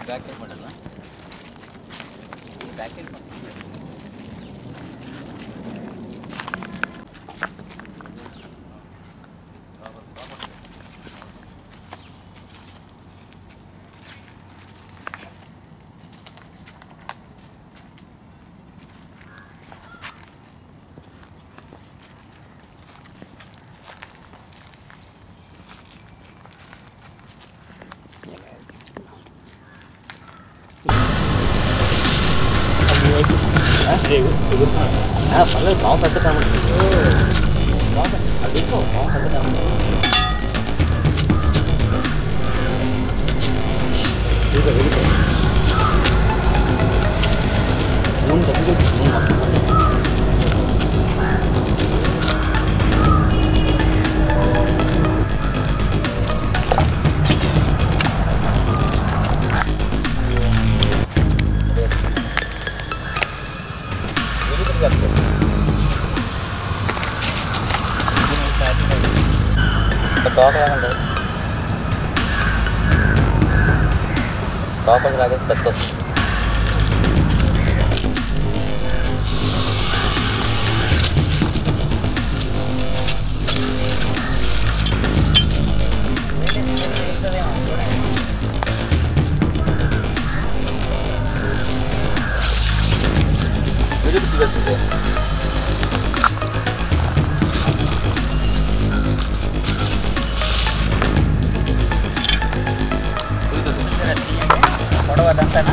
Back side model back side పర్లేదు బాగా పెద్దటాము అది బాగా పెద్దటాము వెళ్ళిపో వెళ్ళిపో ఫోన్ దగ్గర ఫోన్ తోక ఏమండి తోకకి లాగేసి పెద్ద వస్తుంది విడుదల వెళ్తుంది పొడవ అదంతానా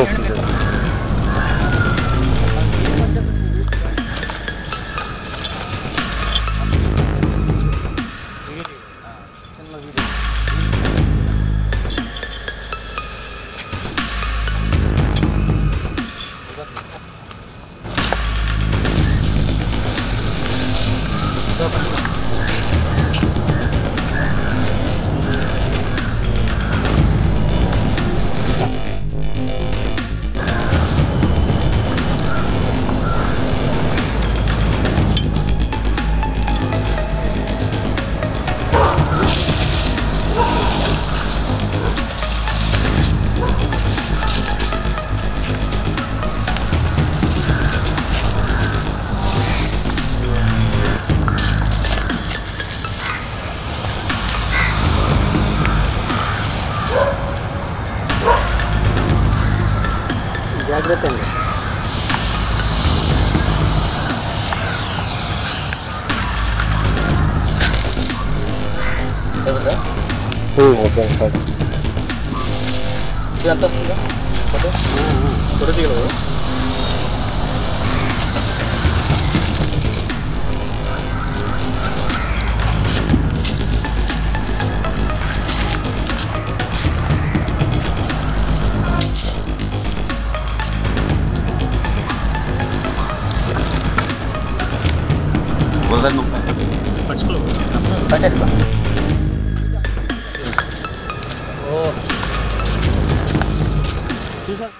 జాగ్రత్త అండి చెబుతా ఓకే సార్ ఇది ఎంత వస్తుందా ఫోటో ఫోటో తీయగలవు వదలను పట్టేసుకో చూసారు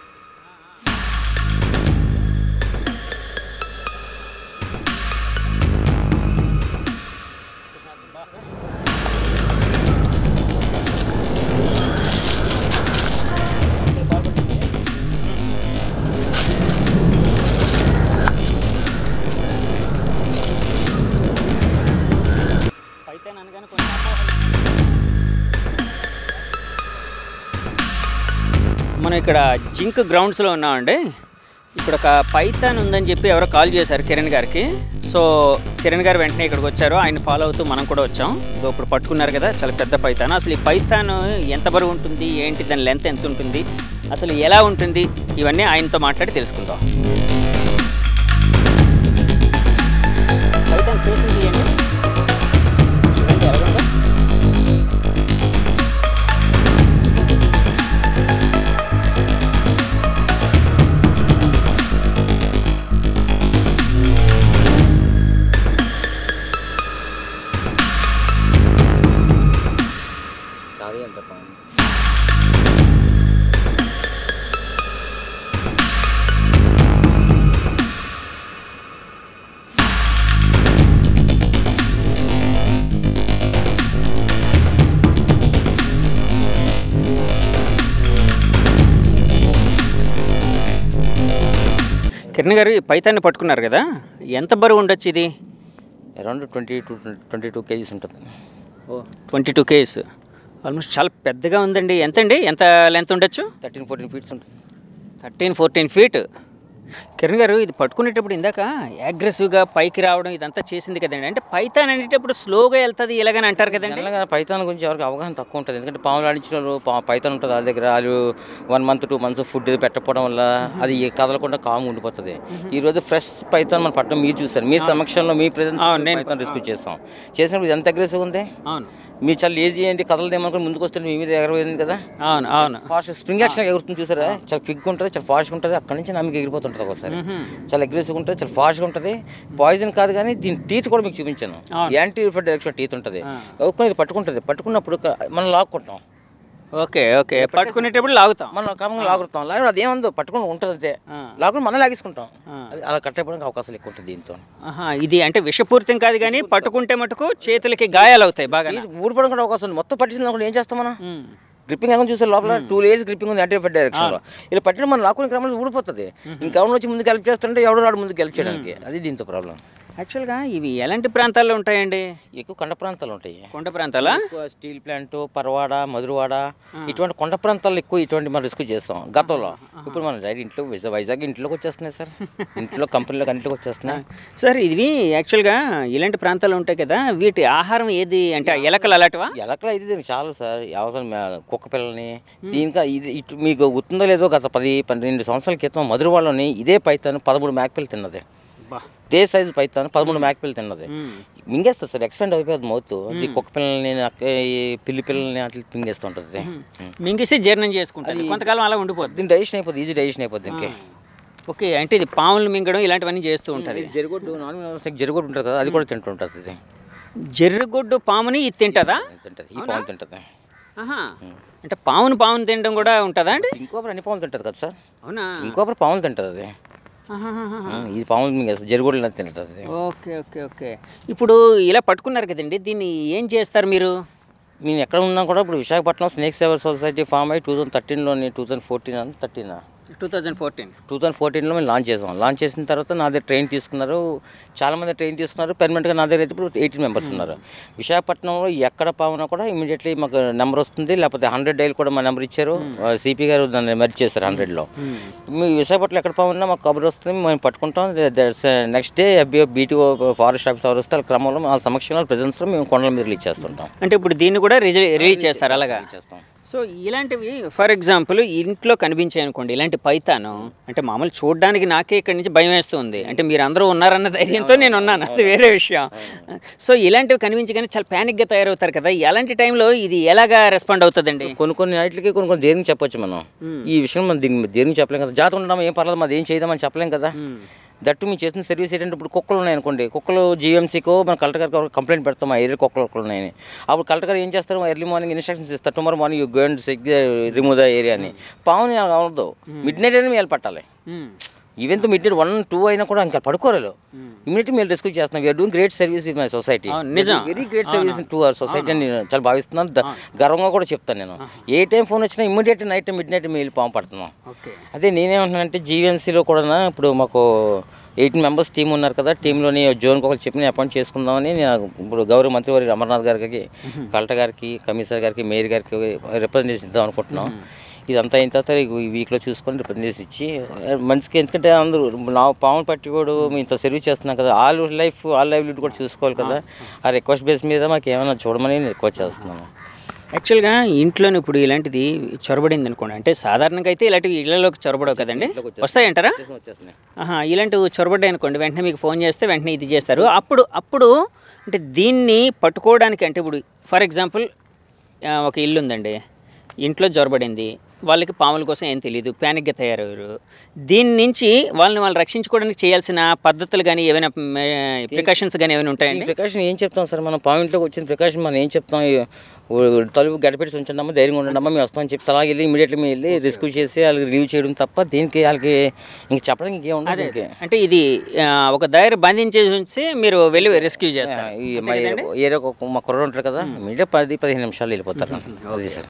అయితే అనగానే కొంచెం మనం ఇక్కడ జింక్ గ్రౌండ్స్లో ఉన్నామండి ఇక్కడ ఒక పైథాన్ ఉందని చెప్పి ఎవరో కాల్ చేశారు కిరణ్ గారికి సో కిరణ్ గారు వెంటనే ఇక్కడికి వచ్చారు ఆయన ఫాలో అవుతూ మనం కూడా వచ్చాం ఇదో ఇప్పుడు పట్టుకున్నారు కదా చాలా పెద్ద పైథాన్ అసలు ఈ పైథాన్ ఎంత బరువు ఉంటుంది ఏంటి దాని లెంత్ ఎంత ఉంటుంది అసలు ఎలా ఉంటుంది ఇవన్నీ ఆయనతో మాట్లాడి తెలుసుకుందాం పైథాన్ ఫేసింగ్ తీయండి చూడండి ఎలాగుందో. సారీ అంట పాము కిరణ్ గారు ఈ పైతాన్ని పట్టుకున్నారు కదా ఎంత బరువు ఉండొచ్చు ఇది around twenty two twenty two kgs ఉంటుంది ట్వంటీ టూ కేస్ ఆల్మోస్ట్ చాలా పెద్దగా ఉందండి ఎంతండి ఎంత లెంత్ ఉండొచ్చు థర్టీన్ ఫోర్టీన్ ఫీట్స్ ఉంటుంది థర్టీన్ ఫోర్టీన్ ఫీట్ కిరణ్ గారు ఇది పట్టుకునేటప్పుడు ఇందాక అగ్రెసివ్గా పైకి రావడం ఇదంతా చేసింది కదండి అంటే పైతాన్ అనేటప్పుడు స్లోగా వెళ్తుంది ఇలాగని అంటారు కదండి జనరల్గా పైతాన్ గురించి ఎవరికి అవగాహన తక్కువ ఉంటుంది ఎందుకంటే పాములు ఆడించిన వాళ్ళు పా- పైతాన్ ఉంటుంది వాళ్ళ దగ్గర వాళ్ళు one month two months food ఇది పెట్టకపోవడం వల్ల అది కదలకుండా కామ్ ఉండిపోతుంది ఈ రోజు ఫ్రెష్ పైతాన్ మనం పట్టడం మీరు చూసారు మీ సమక్షంలో మీ ప్రజెంట్ అవును, నేను- పైతాన్ రిస్క్ చేస్తాం చేసినప్పుడు ఇది ఎంత అగ్రెసివ్ ఉంది అవును మీరు చాలా లేజీ ఏంటి కదలదేమనుకుని ముందుకు వస్తే మీ మీద ఎగరబోయింది కదా అవును అవును ఫాస్ట్ స్ప్రింగ్ యాక్షన్ ఎగురుతుంది చూసారా చాలా క్విక్ ఉంటుంది చాలా ఫాస్ట్గా ఉంటుంది అక్కడి నుంచి నమ్మకి ఎగిరిపోతుంటుంది ఒకసారి చాలా అగ్రెసివ్గా ఉంటుంది చాలా ఫాస్ట్గా ఉంటుంది పాయిజన్ కాదు కానీ దీని టీత్ కూడా మీకు చూపించాను అవును. యాంటీ రిఫర్ డైరెక్షన్ టీత్ ఉంటుంది ఆ. ఒక్కొని ఇది పట్టుకుంటుంది పట్టుకున్నప్పుడు క- మనం లాక్కుంటాం ఓకే ఓకే పట్టుకునేటప్పుడు లాగుతాం మనం కామంగా లాగుతాం లాగు అది ఏముందో పట్టుకుని ఉంటుంది అంతే ఆ. లాగుని మనం లాగేసుకుంటాం ఆ. అది అలా కట్ అయిపోవడానికి అవకాశాలు ఎక్కువ ఉంటుంది దీంతో ఆహా, ఇది అంటే విషపూరితం కాదు కానీ పట్టుకుంటే మటుకు చేతులకి గాయాలు అవుతాయి బాగా ఇది ఊడిపోవడం కూడా అవకాశం ఉంది మొత్తం పట్టించింది అనుకోండి ఏం చేస్తాం మనం గ్రిప్పింగ్ ఏమైనా చూసారు లోపల టూ లేయర్స్ గ్రిప్పింగ్ ఉంది యాంటీ రిఫర్ డైరెక్షన్ లో ఇలా పట్టిన మనం లాక్కునే క్రమంలో ఊడిపోతుంది ఇంకెవరు వచ్చి ముందుకు హెల్ప్ చేస్తుంటే ఎవడు రాడు ముందుకు హెల్ప్ చేయడానికి అది దీంతో ప్రాబ్లం యాక్చువల్గా ఇవి ఎలాంటి ప్రాంతాల్లో ఉంటాయండి ఎక్కువ కొండ ప్రాంతాలు ఉంటాయి కొండ ప్రాంతాలా ఎక్కువ స్టీల్ ప్లాంట్ పరవాడ మధురవాడ ఇటువంటి కొండ ప్రాంతాల్లో ఎక్కువ ఇటువంటి మనం రిస్క్ చేస్తాం గతంలో ఇప్పుడు మనం డైరెక్ట్ ఇంట్లో వైజాగ్ వైజాగ్ ఇంట్లోకి వచ్చేస్తున్నాయి సార్ ఇంట్లో కంపెనీలో ఇంట్లోకి వచ్చేస్తున్నాయి సార్ ఇవి యాక్చువల్గా ఇలాంటి ప్రాంతాలు ఉంటాయి కదా వీటి ఆహారం ఏది అంటే ఆ ఎలకలు అలాంటివా ఎలకలు అయితే దీనికి చాలు సార్ అవసరం మే- కుక్క పిల్లల్ని దీనికా ఇది ఇటు మీకు గుర్తుందో లేదో గత పది పన్నెండు సంవత్సరాల క్రితం మధురవాడలోని ఇదే పైతాను పదమూడు మేకపిల్లు తిన్నది ఇదే సైజు పైతాను పదమూడు మేకపిల్లు తిన్నది మింగేస్తుంది సార్ ఎక్స్పెండ్ అయిపోతుంది మౌత్ ఇది కుక్క పిల్లల్ని నక్క- ఈ పిల్లి పిల్లల్ని అట్లా మింగేస్తూ ఉంటుంది మింగేసి జీర్ణం చేసుకుంటారు కొంతకాలం అలా ఉండిపోద్ది దీని డైజెషన్ అయిపోతుంది ఈజీ డైజెషన్ అయిపోతుంది దీనికి ఓకే అంటే ఇది పాములు మింగడం ఇలాంటివన్నీ చేస్తూ ఉంటుంది జరుగుడ్డు నాన్ వెజ్ జరుగుడ్డు ఉంటుంది కదా అది కూడా తింటుంటుంది ఇది జర్రిగొడ్డు పాముని ఇది తింటదా తింటుంది ఈ పాము తింటుంది ఆహా. అంటే పామును పామును తినడం కూడా ఉంటుందా అండి ఇంకోపర్ అన్ని పాములు తింటుంది కదా సార్ అవునా ఇంకోపర్ పాములు తింటుంది అది ఆహాహాహా. ఉం, ఇది పాములు మింగేస్తుంది జరుగుడ్డు తింటుంది అది ఓకే ఓకే ఓకే ఇప్పుడు ఇలా పట్టుకున్నారు కదండి దీన్ని ఏం చేస్తారు మీరు నేను ఎక్కడ ఉన్నా కూడా ఇప్పుడు Visakhapatnam snake saver society form అయ్యి టూ థౌసండ్ థర్టీన్లోని టూ థౌసండ్ ఫోర్టీన్ అని thirteen two thousand fourteen two thousand ఫోర్టీన్లో మేము లాంచ్ చేసాం లాంచ్ చేసిన తర్వాత నా దగ్గర ట్రైన్ తీసుకున్నారు చాలామంది ట్రైన్ తీసుకున్నారు పెర్మనెంట్గా నా దగ్గర అయితే ఇప్పుడు ఎయిటీన్ మెంబర్స్ ఉన్నారు విశాఖపట్నంలో ఎక్కడ పావునా కూడా ఇమీడియట్లీ మాకు నెంబర్ వస్తుంది లేకపోతే హండ్రెడ్ డైల్ కూడా మా నెంబర్ ఇచ్చారు సిపి గారు దాన్ని మెర్జ్ చేశారు హండ్రెడ్లో మీ విశాఖపట్నం ఎక్కడ పావున్నా మాకు కబుర్ వస్తుంది మేము పట్టుకుంటాం next day FBO BTO forest office ఎవరు వస్తే వాళ్ళ క్రమంలో వాళ్ళ సమక్షంలో ప్రెజెన్స్లో మేము కొండల మీద రిలీజ్ చేస్తుంటాం అంటే ఇప్పుడు దీన్ని కూడా రిజ- రిలీజ్ చేస్తారు అలాగా చేస్తాం సో ఇలాంటివి ఫర్ ఎగ్జాంపుల్ ఇంట్లో కనిపించాయి అనుకోండి ఇలాంటి పైతాను అంటే మామూలు చూడడానికి నాకే ఇక్కడి నుంచి భయం వేస్తుంది అంటే మీరు అందరూ ఉన్నారన్న ధైర్యంతో నేను ఉన్నాను అది వేరే విషయం సో ఇలాంటివి కనిపించగానే చాలా ప్యానిక్గా తయారవుతారు కదా ఎలాంటి టైంలో ఇది ఎలాగా రెస్పాండ్ అవుతుందండి కొన్ని కొన్ని వాటికి కొన్ని కొన్ని దేనికి చెప్పొచ్చు మనం ఈ విషయం మనం దీన్ని దేనికి చెప్పలేం కదా జాతర ఉండడం ఏం పర్లేదు మాది ఏం చేద్దామని చెప్పలేం కదా దట్టు మేము చేసిన సర్వీస్ ఏంటంటే ఇప్పుడు కుక్కలు ఉన్నాయి అనుకోండి కుక్కలు జీఎంసీకో మన కలెక్టర్ గారికి కంప్లైంట్ పెడతాం మా ఏరియా కుక్కలు కుక్కలు ఉన్నాయని అప్పుడు కలెక్టర్ గారు ఏం చేస్తారు ఎర్లీ మార్నింగ్ ఇన్స్ట్రక్షన్స్ ఇస్తారు tomorrow morning you go and సెక్ రిమూవ్ ద ఏరియా అని పావుని అలా అవడదు మిడ్ నైట్ అయినా మేము పట్టాలి even midnight one two అయినా కూడా ఇంకా పడుకోలేదు ఇమీడియట్ మేము రెస్క్యూ చేస్తున్నాం we're doing great service in my society అవును, నిజం. Very great service to our society అని నేను చాలా భావిస్తున్నాను ద- గర్వంగా కూడా చెప్తాను నేను ఏ టైం ఫోన్ వచ్చినా ఇమీడియట్ నైట్ మిడ్ నైట్ మేము వెళ్ళి పాము పడుతున్నాం ఓకే అదే నేనేమంటున్నానంటే జీవీఎంసీలో కూడా ఇప్పుడు మాకు ఎయిటీన్ మెంబర్స్ టీం ఉన్నారు కదా టీంలోని జోన్కి ఒకరు చెప్పి నేను అపాయింట్ చేసుకుందామని నేను ఇప్పుడు గౌరవ మంత్రివారి అమర్నాథ్ గారికి కలెక్టర్ గారికి కమిషనర్ గారికి మేయర్ గారికి రిప్రజెంటేషన్ ఇద్దాం అనుకుంటున్నాం ఇదంతా అయిన తర్వాత ఈ వీక్లో చూసుకొని రిప్రజెంటేషన్ ఇచ్చి మనిషికి ఎందుకంటే అందరూ నా పాము పట్టి కూడా మేము ఇంత సర్వీస్ చేస్తున్నాం కదా ఆల్ లైఫ్ ఆల్ లైవ్లీహుడ్ కూడా చూసుకోవాలి కదా ఆ రిక్వెస్ట్ బేస్ మీద మాకు ఏమైనా చూడమని నేను రిక్వెస్ట్ చేస్తున్నాను యాక్చువల్గా ఇంట్లోనే ఇప్పుడు ఇలాంటిది చొరబడింది అనుకోండి అంటే సాధారణంగా అయితే ఇలాంటివి ఇళ్లలోకి చొరబడవు కదండి వస్తాయంటారా వచ్చేస్తున్నాయి ఆహా, ఇలాంటివి చొరబడ్డాయి అనుకోండి వెంటనే మీకు ఫోన్ చేస్తే వెంటనే ఇది చేస్తారు అప్పుడు అప్పుడు అంటే దీన్ని పట్టుకోవడానికి అంటే ఇప్పుడు ఫర్ ఎగ్జాంపుల్ ఆ, ఒక ఇల్లు ఉందండి ఇంట్లో జ్వరబడింది వాళ్ళకి పాముల కోసం ఏం తెలియదు ప్యానిక్గా తయారయ్యారు దీని నుంచి వాళ్ళని వాళ్ళు రక్షించుకోవడానికి చేయాల్సిన పద్ధతులు కానీ ఏమైనా ప్రికాషన్స్ కానీ ఏమైనా ఈ ఉంటాయండి ప్రికాషన్ ఏం చెప్తాం సార్ మనం పాయింట్లోకి వచ్చిన ప్రికాషన్ మనం ఏం చెప్తాం ఈ ఓ తలుపు గడపెట్టి ఉంచండమ్మా ధైర్యంగా ఉండండమ్మా మేము వస్తామని చెప్పి అలాగే వెళ్ళి ఇమీడియట్లీ మేము వెళ్ళి రెస్క్యూ చేసి వాళ్ళకి రిలీవ్ చేయడం తప్ప దీనికి వాళ్ళకి ఇంక చెప్పడానికి ఇంకేం ఉండదు ఇంకే అంటే ఇది ఆ, ఒక దారి బంధించేసి ఉంచి మీరు వెళ్ళి రెస్క్యూ చేస్తారు ఈ మా ఏరియా- ఏరియాకు ఒక మా కుర్ర ఉంటారు కదా ఇమీడియట్ పది పదిహేను నిమిషాలు వెళ్ళిపోతారు అది సార్